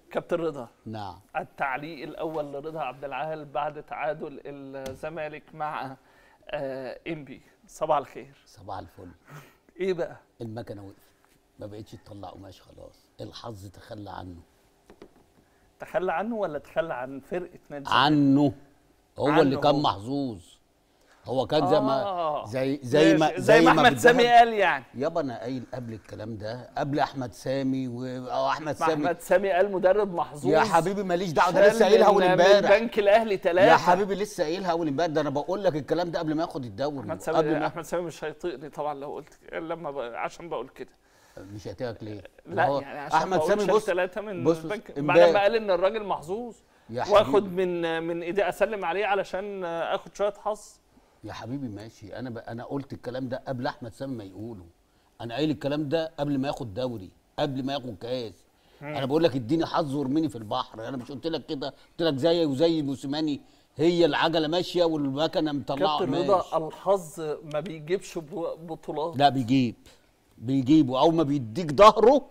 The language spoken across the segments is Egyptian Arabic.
كابتن رضا نعم التعليق الاول لرضا عبد العال بعد تعادل الزمالك مع آه، انبي صباح الخير صباح الفل ايه بقى المكنه وقفت ما بقتش تطلع قماش خلاص الحظ تخلى عنه تخلى عنه ولا تخلى عن فرقه نادي الزمالك؟ عنه هو عنه اللي كان هو. محظوظ هو كان زي ما آه. زي زي ما ماشي. زي ما احمد بالذهب. سامي قال يعني يابا انا قايل قبل الكلام ده قبل احمد سامي و... او احمد ما سامي احمد سامي قال مدرب محظوظ يا حبيبي ماليش دعوه ده شال لسه قايلها من- اول من امبارح البنك الاهلي ثلاثه يا حبيبي لسه قايلها اول امبارح ده انا بقول لك الكلام ده قبل ما ياخد الدوري احمد قبل سامي ما احمد سامي مش هيطيقني طبعا لو قلت لما ب... عشان بقول كده مش هتاك ليه لا هو يعني عشان احمد سامي بص ثلاثه من بص- البنك بص، بعد امبارح- ما قال ان الراجل محظوظ يا واخد حبيبي من من ايدي اسلم عليه علشان اخد شويه حظ يا حبيبي ماشي انا ب... انا قلت الكلام ده قبل احمد سامي ما يقوله انا قايل الكلام ده قبل ما ياخد دوري قبل ما ياخد كاس انا بقول لك اديني حظ وارميني في البحر انا مش قلت لك كده قلت لك زي وزي موسيماني هي العجله ماشيه والمكنه مطلعه كابتن قماش رضا الحظ ما بيجيبش ب- بطولات لا بيجيب بيجيب واول ما بيديك ظهره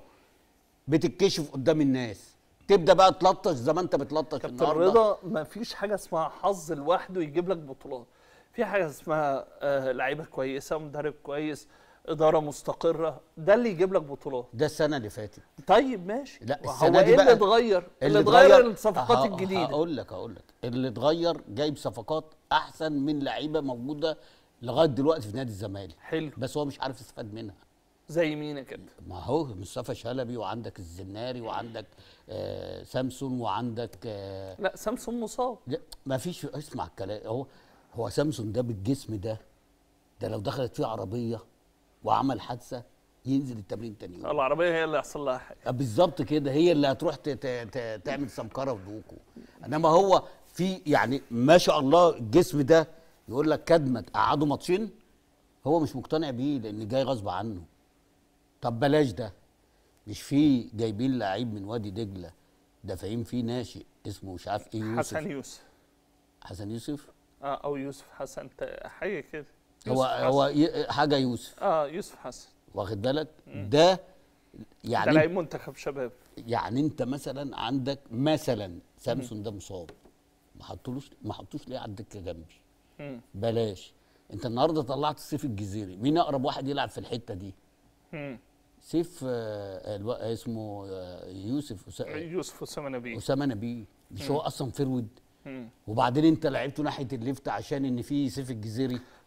بتتكشف قدام الناس تبدا بقى تلطش زي ما انت بتلطش كابتن النهارده رضا ما فيش حاجه اسمها حظ لوحده يجيب لك بطولات في حاجه اسمها آه لعيبه كويسه مدرب كويس اداره مستقره ده اللي يجيب لك بطولات ده السنه اللي فاتت طيب ماشي لا، هو السنة دي ايه اللي بقى اتغير اللي اتغير الصفقات ه- الجديده هقول لك هقول لك اللي اتغير جايب صفقات احسن من لعيبه موجوده لغايه دلوقتي في نادي الزمالك حلو بس هو مش عارف يستفاد منها زي مين يا كابتن ما هو مصطفى شلبي وعندك الزناري وعندك آه سامسون وعندك آه لا سامسون مصاب لا ما فيش اسمع الكلام هو هو سامسون ده بالجسم ده ده لو دخلت فيه عربيه وعمل حادثه ينزل التمرين تاني يوم العربيه هي اللي يحصل لها حاجه آه، بالظبط كده هي اللي هتروح ت- ت- ت- تعمل سمكره ودوكو انما هو في يعني ما شاء الله الجسم ده يقول لك كدمه قعدوا ماتشين هو مش مقتنع بيه لان جاي غصب عنه طب بلاش ده مش في جايبين لعيب من وادي دجله دافعين فيه ناشئ اسمه مش عارف ايه يوسف حسن يوسف حسن يوسف اه او يوسف حسن ت- حاجه كده هو يوسف حسن. هو ي- حاجه يوسف اه يوسف حسن واخد بالك ده ده يعني لعيب منتخب شباب يعني انت مثلا عندك مثلا سامسون ده مصاب ما حطولوش ما حطوش ليه على الدكه جنبي مم. بلاش انت النهارده طلعت سيف الجزيري مين اقرب واحد يلعب في الحته دي مم. سيف آه الو... اسمه آه يوسف أس- يوسف اسامه نبيل اسامه نبيه مش هو اصلا فرود مم. وبعدين انت لعبته ناحيه الليفت عشان ان في سيف الجزيري